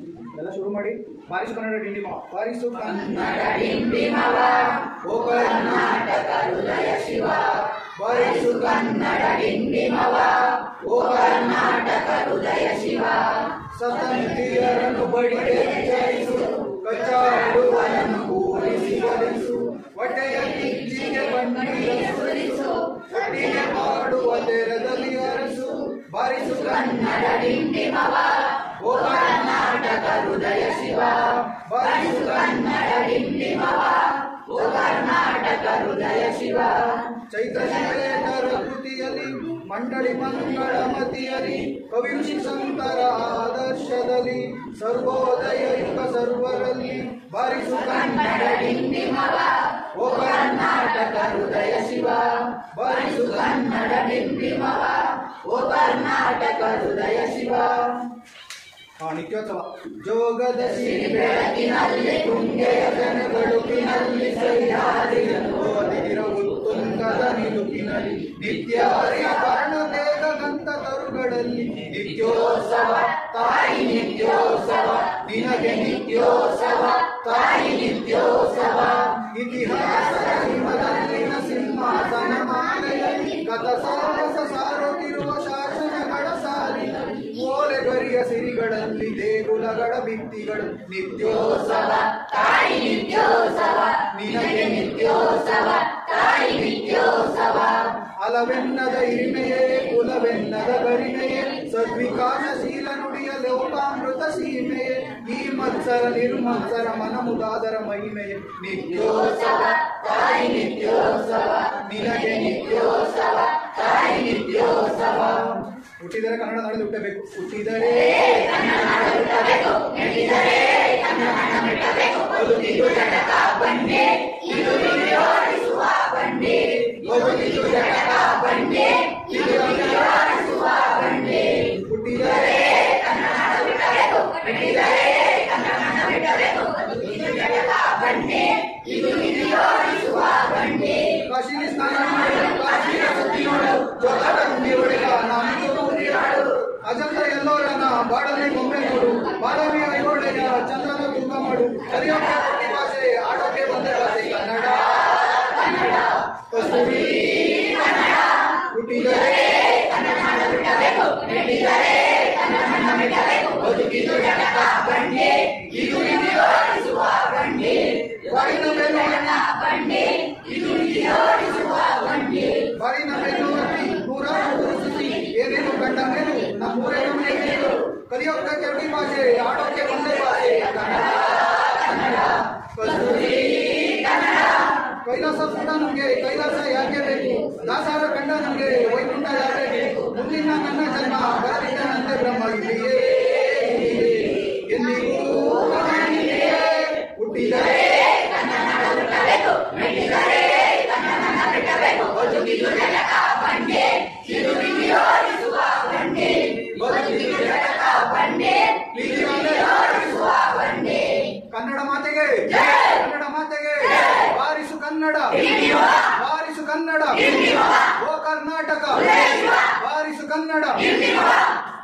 ಎಲ್ಲ ಶುರು ಮಾಡಿ ಬಾರಿಸು ಕನ್ನಡ ಡಿಂಡಿಮ ಬಾರಿಸು ಕನ್ನಡ ಡಿಂಡಿಮವ ಓ ಕರ್ನಾಟಕ ಹೃದಯ ಶಿವ ಬಾರಿಸು ಕನ್ನಡ ಡಿಂಡಿಮವ ಓ ಕರ್ನಾಟಕ ಹೃದಯ ಶಿವ ಸತಂತಿಯರನ್ನು ಬಡಿಗೆ ಜಯಿಸು ಕಚ್ಚಾಡುವನನ್ನು ಕೂರಿಸಿ ಒಲಿಸು ಹೊಟ್ಟೆಯ ಕಿಚ್ಚಿಗೆ ಬಣ್ಣಿಗೆ ಸುರಿಸು ಒಟ್ಟಿಗೆ ಮಾಡುವ ತೆರದಲ್ಲಿ ಅರಸು ಬಾರಿಸು ಕನ್ನಡ ಡಿಂಡಿಮವ ಓ ಕರ್ನಾಟಕ ಹೃದಯ ಶಿವ ಬಾರಿಸು ಕನ್ನಡ ಡಿಂಡಿಮವ ಓ ಕರ್ನಾಟಕ ಹೃದಯ ಶಿವ ಚೈತ್ರ ಶಿವೇತರ ಕೃತಿಯಲ್ಲಿ ಮಂಡಳಿ ಮಂಗಳಮತಿಯಲ್ಲಿ ಕವಿ ಋಷಿ ಸಂತರ ಆದರ್ಶದಲ್ಲಿ ಸರ್ವೋದಯ ಯುಗ ಸರ್ವರಲ್ಲಿ ಬಾರಿಸು ಕನ್ನಡ ಡಿಂಡಿಮವ ಓ ಕರ್ನಾಟಕ ಹೃದಯ ಶಿವ ಬಾರಿಸು ಕನ್ನಡ ಡಿಂಡಿಮವ ಓ ಕರ್ನಾಟಕ ಹೃದಯ ಶಿವ ಆ ನಿತ್ಯೋತ್ಸವ ಜೋಗದ ಸಿರಿ ಬೆಳಕಿನಲ್ಲಿ ತುಂಗೆಯ ಜನಗಳುಕಿನಲ್ಲಿ ಸಹ್ಯಾದ್ರಿಯನ್ನು ಓದಿದಿರ ಉತ್ತುಂಗದ ನಿಲುಕಿನಲ್ಲಿ ನಿತ್ಯ ಹರಿಯ ಕರ್ಣದೇಗ ಗಂಧ ತರುಗಳಲ್ಲಿ ನಿತ್ಯೋತ್ಸವ ತಾಯಿ ನಿತ್ಯೋತ್ಸವ ನಿನಗೆ ನಿತ್ಯೋತ್ಸವ ತಾಯಿ ನಿತ್ಯೋತ್ಸವ ಇತಿಹಾಸದ ಹಿಮದಲ್ಲಿನ ಸಿಂಹಾಸನ ಮಾಲೆಯಲ್ಲಿ ಗತ ಸಾಹಸ ಸಾರುತ್ತಿರುವ ಶಾಸನಗಳ ಸಾಲಿನಲ್ಲಿ ಓಲೆ ಗರಿಯ ಸಿರಿಗಳಲ್ಲಿ ದೇಗುಲಗಳ ಭಿತ್ತಿಗಳು ನಿತ್ಯೋತ್ಸವ ತಾಯಿ ನಿತ್ಯೋತ್ಸವ ನಿನಗೆ ನಿತ್ಯೋತ್ಸವ ತಾಯಿ ನಿತ್ಯೋತ್ಸವ ಅಲವೆನ್ನದ ಹಿರಿಮೆಯೇ ಕುಲವೆನ್ನದ ಗರಿಮೆಯೇ ಸದ್ವಿಕಾಸಶೀಲ ನುಡಿಯ ಲೋಕಾಮೃತ ಸೀಮೆಯೇ ಈ ಮತ್ಸರ ನಿರ್ಮತ್ಸರ ಮನಮುದಾದರ ಮಹಿಮೆಯೇ ನಿತ್ಯೋತ್ಸವ ತಾಯಿ ನಿತ್ಯೋತ್ಸವ ನಿನಗೆ ನಿತ್ಯೋತ್ಸವ ತಾಯಿ ನಿತ್ಯೋತ್ಸವ ಹುಟ್ಟಿದರೆ ಕನ್ನಡ ನಾಡಲ್ಲಿ ಹುಟ್ಟಬೇಕು ಹುಟ್ಟಿದರೆ ಬದುಕಿದು ಜಟಕ ಬಂಡೆ ಇದು ನಿಯೋಡಿಸುವ ಬಂಡೆ ಬದುಕಿದು ಜಟಕ ಬಂಡೆ ಇದು ನಿಯೋಡಿಸುವ ಬಂಡೆ ಹುಟ್ಟಿದರೆ ಕಾಶಿನಿ ಸ್ನಾನ ಮಾಡು ಕಾಶಿಯ ಸುದ್ದಿ ನೋಡು ಜೋಗದ ಗುಂಡಿ ಹೊಡೆದ ನಾನು ಉರಿಯಾಡು ಅಜಂತ ಎಲ್ಲೋರನ ಬಾಡಲಿ ಗೊಂಬೆ ನೋಡು ಬಾದಾಮಿ ಐಹೊಳೆಯ ಚಂದ್ರನ ತುಂಬ ಮಾಡು ಕಲಿಯೋಕೆ ಕೊಟ್ಟಿ ಭಾಷೆ ಆಡೋಕೆ ಬಂದೆ ಭಾಷೆ ಕನ್ನಡ ಕನ್ನಡ ಕಸ್ತೂರಿ ಹುಟ್ಟಿದರೆ ಬದುಕಿದು ಜಗತ್ತ ಬಂಡೆ ಇದು ನಿಯೋಡಿಸುವ ಬಂಡೆ ಬಾಯಿನ ಮೇಲೆ ಇದು ನಿಯೋಡಿಸುವ ಬಂಡೆ ಬಾಯಿನ ಮೇಲೂ ಅತಿ ನೂರಾರು ಗುರುತಿಸಿ ಏನೇನು ಕಂಡ ಮೇಲು ನಮ್ಮೂರೇನು ಮೇಲು ಕಲಿಯೋಕೆ ಕೆಟ್ಟಿ ಭಾಷೆ ಆಡೋಕೆ ಒಂದೇ ಭಾಷೆ ಕನ್ನಡ ಕನ್ನಡ ಕಸ್ತೂರಿ ಕೈಲಾಸ ಕೂಡ ನಮ್ಗೆ ಕೈಲಾಸ ಯಾಕೆ ಬೇಕು ದಾಸಾರ ಕಂಡ ನಮ್ಗೆ ವೈಕುಂಠ ಯಾಕೆ ಬೇಕು ಮುಂದಿನ ನನ್ನ ಜನ್ಮ ಬರಲಿದ್ದ ನಂತೆ ಬ್ರಹ್ಮ ಇಲ್ಲಿಯೇ ಇಲ್ಲಿಯೇ. ಎಂದಿಗೂ ಕಾಣಲಿಯೇ. ಹುಟ್ಟಿದರೆ ಬದುಕಿದು ಜಗತ್ತ ಬಂಡೆ ಇದು ನಿಯೋಡಿಸುವ ಬಂಡೆ ಬದುಕಿದು ಜಗತ್ತ ಬಂಡೆ ಇದು ನಿಯೋಡಿಸುವ ಬಂಡೆ ಕನ್ನಡ ಮಾತೆಗೆ ಕನ್ನಡ ಮಾತೆಗೆ ಬಾರಿಸು ಕನ್ನಡ ಬಾರಿಸು ಕನ್ನಡ ಓ ಕರ್ನಾಟಕ ಬಾರಿಸು ಕನ್ನಡ